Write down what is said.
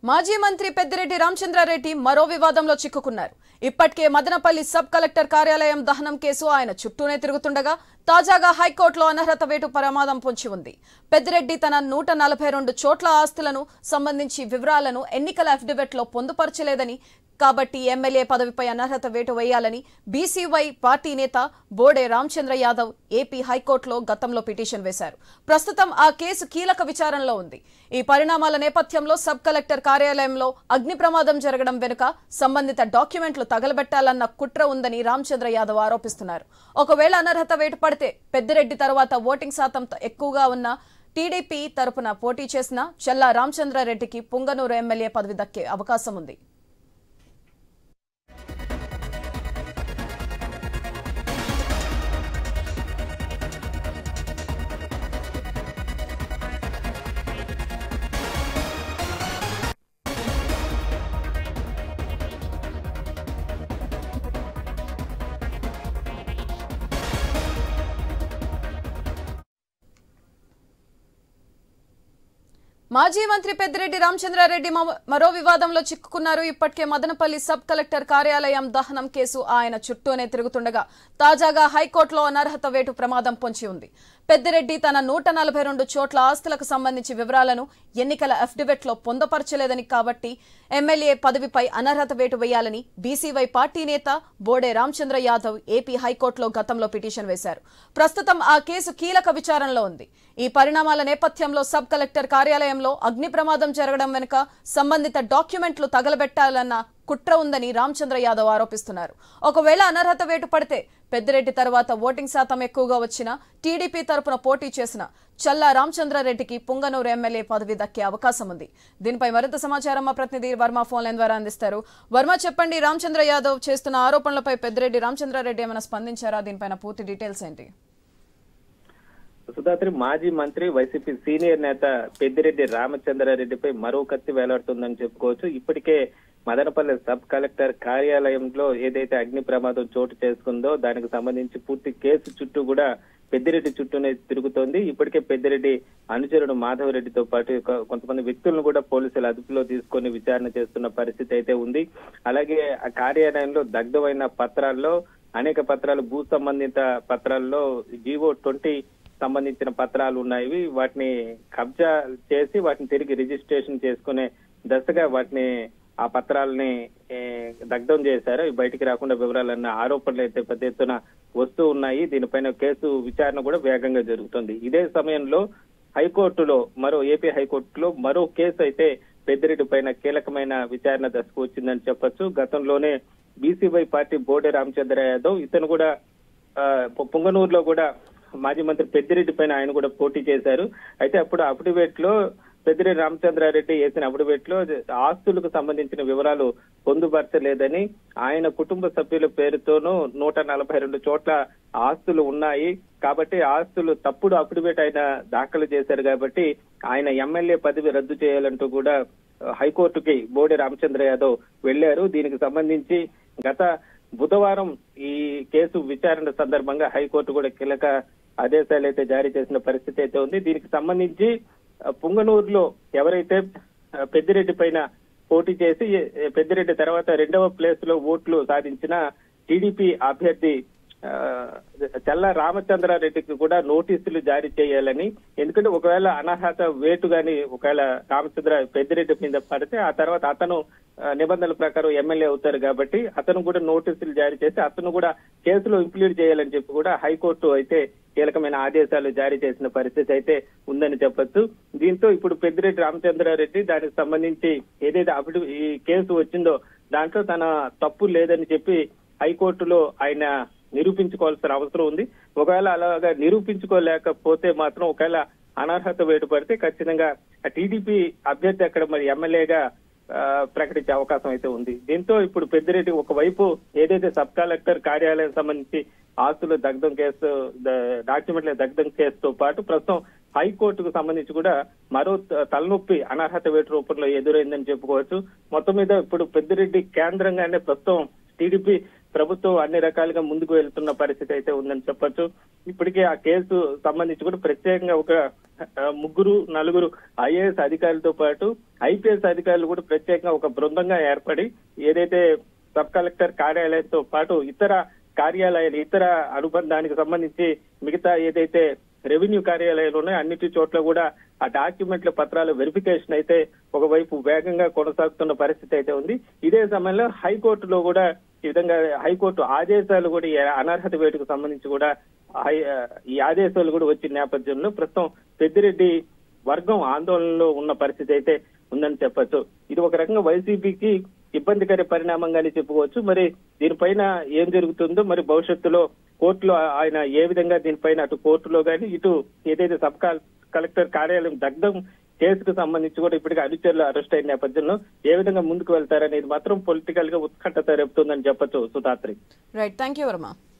మాజీ మంత్రి పెద్దిరెడ్డి రామచంద్రారెడ్డి మరో వివాదంలో చిక్కుకున్నారు ఇప్పటికే మదనపల్లి సబ్ కలెక్టర్ కార్యాలయం దహనం కేసు ఆయన చుట్టూనే తిరుగుతుండగా తాజాగా హైకోర్టులో అనర్హత వేటు ప్రమాదం పొంచి ఉంది పెద్దిరెడ్డి తన నూట నలభై రెండు చోట్ల ఆస్తులను సంబంధించి వివరాలను ఎన్నికల అఫిడవిట్లో పొందుపరచలేదని కాబట్టి ఎమ్మెల్యే పదవిపై అనర్హత వేటు వేయాలని బీసీవై పార్టీ నేత బోడే రామచంద్ర యాదవ్ ఏపీ హైకోర్టులో గతంలో పిటిషన్ వేశారు ప్రస్తుతం ఆ కేసు కీలక విచారణలో ఉంది ఈ పరిణామాల నేపథ్యంలో సబ్ కలెక్టర్ కార్యాలయంలో అగ్ని ప్రమాదం జరగడం వెనుక సంబంధిత డాక్యుమెంట్లు తగలబెట్టాలన్న కుట్ర ఉందని రామచంద్ర యాదవ్ ఆరోపిస్తున్నారు ఒకవేళ అనర్హత వేటు పడితే పెద్దిరెడ్డి తర్వాత ఓటింగ్ శాతం ఎక్కువగా ఉన్న టీడీపీ తరపున పోటీ చేసిన చెల్లా రామచంద్రారెడ్డికి పుంగనూరు ఎమ్మెల్యే పదవి దక్కే అవకాశం ఉంది మాజీ మంత్రి పెద్దిరెడ్డి రామచంద్రారెడ్డి మ- మరో వివాదంలో చిక్కుకున్నారు ఇప్పటికే మదనపల్లి సబ్ కలెక్టర్ కార్యాలయం దహనం కేసు ఆయన చుట్టూనే తిరుగుతుండగా తాజాగా హైకోర్టులో అనర్హత వేటు ప్రమాదం పొంచి ఉంది పెద్దిరెడ్డి తన నూట నలభై రెండు చోట్ల ఆస్తులకు సంబంధించి వివరాలను ఎన్నికల అఫిడవిట్లో పొందపరచలేదని కాబట్టి ఎమ్మెల్యే పదవిపై అనర్హత వేటు వేయాలని బీసీవై పార్టీ నేత బోడే రామచంద్ర యాదవ్ ఏపీ హైకోర్టులో గతంలో పిటిషన్ వేశారు ప్రస్తుతం ఆ కేసు కీలక విచారణలో ఉంది ఈ పరిణామాల నేపథ్యంలో సబ్ కలెక్టర్ కార్యాలయంలో అగ్ని ప్రమాదం జరగడం వెనుక సంబంధిత డాక్యుమెంట్లు తగలబెట్టాలన్న కుట్ర ఉందని రామచంద్ర యాదవ్ ఆరోపిస్తున్నారు ఒకవేళ అనర్హత వేటు పడితే పెద్దిరెడ్డి తర్వాత ఓటింగ్ శాతం ఎక్కువగా వచ్చిన టీడీపీ తరపున పోటీ చేసిన చల్లా రామచంద్రారెడ్డికి పుంగనూరు ఎమ్మెల్యే పదవి దక్కే అవకాశం ఉంది దీనిపై మరింత సమాచారం మా ప్రతినిధి వర్మ ఫోన్ లైన్ ద్వారా అందిస్తారు వర్మ చెప్పండి రామచంద్ర యాదవ్ చేస్తున్న ఆరోపణలపై పెద్దిరెడ్డి రామచంద్రారెడ్డి ఏమైనా స్పందించారా దీనిపైన పూర్తి డీటెయిల్స్ ఏంటి సుధాత్రి మాజీ మంత్రి వైసీపీ సీనియర్ నేత పెద్దిరెడ్డి రామచంద్రారెడ్డిపై మరో కత్తి వేలాడుతుందని చెప్పుకోవచ్చు ఇప్పటికే మదనపల్లి సబ్ కలెక్టర్ కార్యాలయంలో ఏదైతే అగ్ని ప్రమాదం చోటు చేసుకుందో దానికి సంబంధించి పూర్తి కేసు చుట్టూ కూడా పెద్దిరెడ్డి చుట్టూనే తిరుగుతోంది ఇప్పటికే పెద్దిరెడ్డి అనుచరుడు మాధవరెడ్డితో పాటు ఒక- కొంతమంది వ్యక్తులను కూడా పోలీసులు అదుపులో తీసుకొని విచారణ చేస్తున్న పరిస్థితి అయితే ఉంది అలాగే ఆ కార్యాలయంలో దగ్ధమైన పత్రాల్లో అనేక పత్రాలు భూ సంబంధిత పత్రాల్లో జీవో ట్వంటీ సంబంధించిన పత్రాలు ఉన్నాయి వాటిని కబ్జా చేసి వాటిని తిరిగి రిజిస్ట్రేషన్ చేసుకునే దశగా వాటిని ఆ పత్రాలని ఏ, దగ్ధం చేశారు ఇవి బయటికి రాకుండా వివరాలన్న ఆరోపణలు అయితే పెద్ద ఎత్తున వస్తూ ఉన్నాయి దీనిపైన కేసు విచారణ కూడా వేగంగా జరుగుతుంది ఇదే సమయంలో హైకోర్టులో మరో ఏపీ హైకోర్టులో మరో కేసు అయితే పెద్దిరెడ్డి పైన కీలకమైన విచారణ దశకు వచ్చిందని చెప్పొచ్చు గతంలోనే బీసీవై పార్టీ బోడే రామచంద్ర యాదవ్ ఇతను కూడా ఆ, పొ- పొంగనూరులో కూడా మాజీ మంత్రి పెద్దిరెడ్డి పైన ఆయన కూడా పోటీ చేశారు అయితే అప్పుడు అఫిడవిట్ లో పెద్దిరెడ్డి రామచంద్రారెడ్డి వేసిన అఫిడవిట్ లో ఆస్తులకు సంబంధించిన వివరాలు పొందుపరచలేదని ఆయన కుటుంబ సభ్యుల పేరుతోనూ నూట నలభై రెండు చోట్ల ఆస్తులు ఉన్నాయి కాబట్టి ఆస్తులు తప్పుడు అఫిడవిట్ ఆయన దాఖలు చేశారు కాబట్టి ఆయన ఎమ్మెల్యే పదవి రద్దు చేయాలంటూ కూడా హైకోర్టుకి బోడి రామచంద్ర యాదవ్ వెళ్లారు దీనికి సంబంధించి గత బుధవారం ఈ కేసు విచారణ సందర్భంగా హైకోర్టు కూడా కీలక ఆదేశాలు అయితే జారీ చేసిన పరిస్థితి అయితే ఉంది దీనికి సంబంధించి ఆ, పుంగనూరులో ఎవరైతే ఆ, పెద్దిరెడ్డి పైన పోటీ చేసి ఏ, పెద్దిరెడ్డి తర్వాత రెండవ ప్లేస్ లో ఓట్లు సాధించిన టీడీపీ అభ్యర్థి ఆ, చల్ల రామచంద్రారెడ్డికి కూడా నోటీసులు జారీ చేయాలని ఎందుకంటే ఒకవేళ అనర్హత వేటు గాని ఒకవేళ రామచంద్ర పెద్దిరెడ్డి మీద పడితే ఆ తర్వాత అతను ఆ, నిబంధనల ప్రకారం ఎమ్మెల్యే అవుతారు కాబట్టి అతను కూడా నోటీసులు జారీ చేసి అతను కూడా కేసులో ఇంప్లీడ్ చేయాలని చెప్పి కూడా హైకోర్టు అయితే కీలకమైన ఆదేశాలు జారీ చేసిన పరిస్థితి అయితే ఉందని చెప్పొచ్చు దీంతో ఇప్పుడు పెద్దిరెడ్డి రామచంద్రారెడ్డి దానికి సంబంధించి ఏదైతే అప్పుడు ఈ కేసు వచ్చిందో దాంట్లో తన తప్పు లేదని చెప్పి హైకోర్టులో ఆయన నిరూపించుకోవాల్సిన అవసరం ఉంది ఒకవేళ అలాగా నిరూపించుకోలేకపోతే మాత్రం ఒకవేళ అనర్హత వేటు పడితే ఖచ్చితంగా టీడీపీ అభ్యర్థి అక్కడ మరి ఎమ్మెల్యేగా ఆ, ప్రకటించే అవకాశం అయితే ఉంది దీంతో ఇప్పుడు పెద్దిరెడ్డి ఒకవైపు ఏదైతే సబ్ కలెక్టర్ కార్యాలయం సంబంధించి ఆస్తుల దగ్ధం కేసు ద- డాక్యుమెంట్ల దగ్ధం కేసుతో పాటు ప్రస్తుతం హైకోర్టుకు సంబంధించి కూడా మరో త- తలనొప్పి అనర్హత వేటు రూపంలో ఎదురైందని చెప్పుకోవచ్చు మొత్తం మీద ఇప్పుడు పెద్దిరెడ్డి కేంద్రంగానే ప్రస్తుతం టీడీపీ ప్రభుత్వం అన్ని రకాలుగా ముందుకు వెళ్తున్న పరిస్థితి అయితే ఉందని చెప్పొచ్చు ఇప్పటికే ఆ కేసు సంబంధించి కూడా ప్రత్యేకంగా ఒక ఆ, ముగ్గురు నలుగురు ఐఏఎస్ అధికారులతో పాటు ఐపీఎస్ అధికారులు కూడా ప్రత్యేకంగా ఒక బృందంగా ఏర్పడి ఏదైతే సబ్ కలెక్టర్ కార్యాలయంతో పాటు ఇతర కార్యాలయాలు ఇతర అనుబంధానికి సంబంధించి మిగతా ఏదైతే రెవెన్యూ కార్యాలయాలు ఉన్నాయో అన్నిటి చోట్ల కూడా ఆ డాక్యుమెంట్ల పత్రాల వెరిఫికేషన్ అయితే ఒకవైపు వేగంగా కొనసాగుతున్న పరిస్థితి అయితే ఉంది ఇదే సమయంలో హైకోర్టులో కూడా ఈ విధంగా హైకోర్టు ఆదేశాలు కూడా ఈ అనర్హత వేటుకు సంబంధించి కూడా హై- ఈ ఆదేశాలు కూడా వచ్చిన నేపథ్యంలో ప్రస్తుతం పెద్దిరెడ్డి వర్గం ఆందోళనలో ఉన్న పరిస్థితి అయితే ఉందని చెప్పొచ్చు ఇది ఒక రకంగా వైసీపీకి ఇబ్బందికర పరిణామంగానే చెప్పుకోవచ్చు మరి దీనిపైన ఏం జరుగుతుందో మరి భవిష్యత్తులో కోర్టులో ఆయన ఏ విధంగా దీనిపైన అటు కోర్టులో గానీ ఇటు ఏదైతే సబ్ కల్- కలెక్టర్ కార్యాలయం దగ్ధం కేసుకు సంబంధించి కూడా ఇప్పటికే అనుచరులు అరెస్ట్ అయిన నేపథ్యంలో ఏ విధంగా ముందుకు వెళ్తారనేది మాత్రం పొలిటికల్ గా ఉత్కంఠత రేపుతుందని చెప్పొచ్చు Sudhatri right thank you Varma